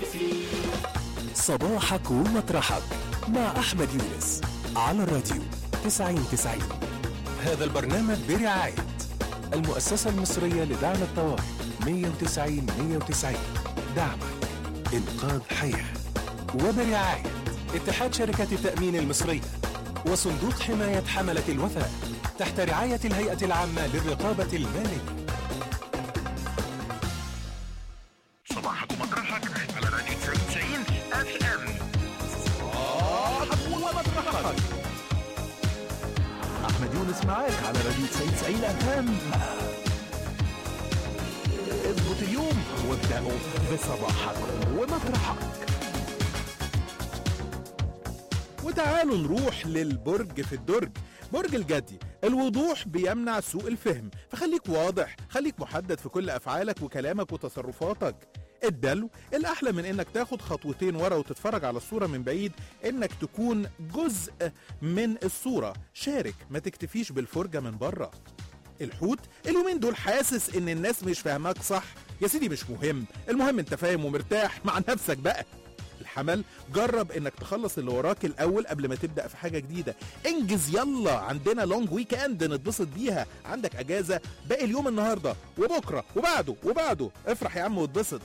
صباحك ومطرحك مع أحمد يونس على الراديو 9090 هذا البرنامج برعاية المؤسسة المصرية لدعم الطوارئ 190 190 دعمك إنقاذ حياة وبرعاية اتحاد شركات التأمين المصرية وصندوق حماية حملة الوفاء تحت رعاية الهيئة العامة للرقابة المالية صباحك ومطرحك على راديو 90 اف ام احمد يونس معاك على راديو 90 اف ام اظبط اليوم وابدأوا بصباحك ومطرحك وتعالوا نروح للبرج في الدرج برج الجدي الوضوح بيمنع سوء الفهم فخليك واضح خليك محدد في كل أفعالك وكلامك وتصرفاتك الدلو الأحلى من إنك تاخد خطوتين ورا وتتفرج على الصورة من بعيد إنك تكون جزء من الصورة شارك ما تكتفيش بالفرجة من بره الحوت اليومين دول حاسس ان الناس مش فاهماك صح يا سيدي مش مهم المهم انت فاهم ومرتاح مع نفسك بقى الحمل جرب انك تخلص اللي وراك الاول قبل ما تبدا في حاجه جديده انجز يلا عندنا لونج ويك اند نتبسط بيها عندك اجازه باقي اليوم النهارده وبكره وبعده وبعده افرح يا عم واتبسط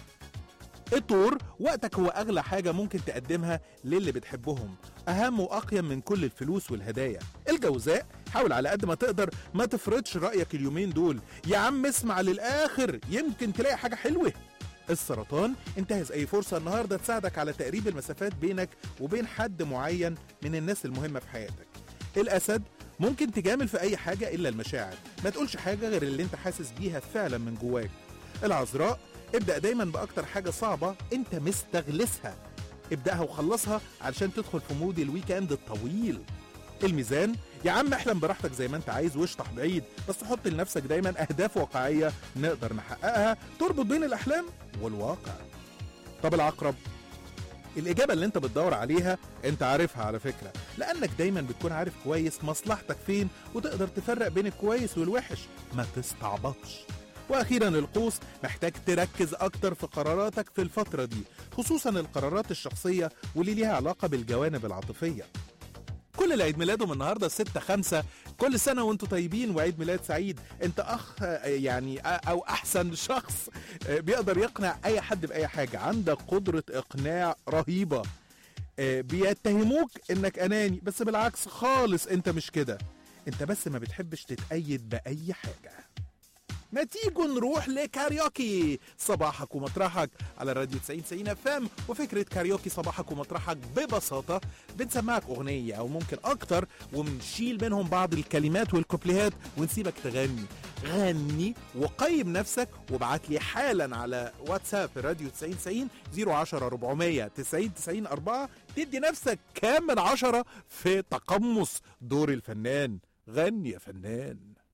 الطور وقتك هو اغلى حاجه ممكن تقدمها للي بتحبهم اهم واقيم من كل الفلوس والهدايا الجوزاء حاول على قد ما تقدر ما تفرضش رايك اليومين دول يا عم اسمع للاخر يمكن تلاقي حاجه حلوه السرطان انتهز اي فرصه النهارده تساعدك على تقريب المسافات بينك وبين حد معين من الناس المهمه في حياتك الاسد ممكن تجامل في اي حاجه الا المشاعر ما تقولش حاجه غير اللي انت حاسس بيها فعلا من جواك العذراء ابدا دايما باكتر حاجه صعبه انت مستغلسها ابداها وخلصها علشان تدخل في مود الويكند الطويل الميزان يا عم احلم براحتك زي ما انت عايز واشطح بعيد بس حط لنفسك دايما اهداف واقعيه نقدر نحققها تربط بين الاحلام والواقع طب العقرب الإجابة اللي أنت بتدور عليها أنت عارفها على فكرة لأنك دايما بتكون عارف كويس مصلحتك فين وتقدر تفرق بين الكويس والوحش ما تستعبطش واخيرا القوس محتاج تركز اكتر في قراراتك في الفتره دي خصوصا القرارات الشخصيه واللي ليها علاقه بالجوانب العاطفيه كل اللي عيد ميلادهم النهارده 6 5 كل سنه وانتم طيبين وعيد ميلاد سعيد انت اخ آه، يعني آه، او احسن شخص آه، بيقدر يقنع اي حد باي حاجه عندك قدره اقناع رهيبه آه، بيتهموك انك اناني بس بالعكس خالص انت مش كده انت بس ما بتحبش تتأيد باي حاجه ما تيجوا نروح لكاريوكي صباحك ومطرحك على الراديو 90 90 اف ام وفكره كاريوكي صباحك ومطرحك ببساطه بنسمعك اغنيه او ممكن اكتر ونشيل منهم بعض الكلمات والكوبليهات ونسيبك تغني غني وقيم نفسك وابعت لي حالا على واتساب راديو 90 90 010 400 90 90 4 تدي نفسك كام من عشرة في تقمص دور الفنان غني يا فنان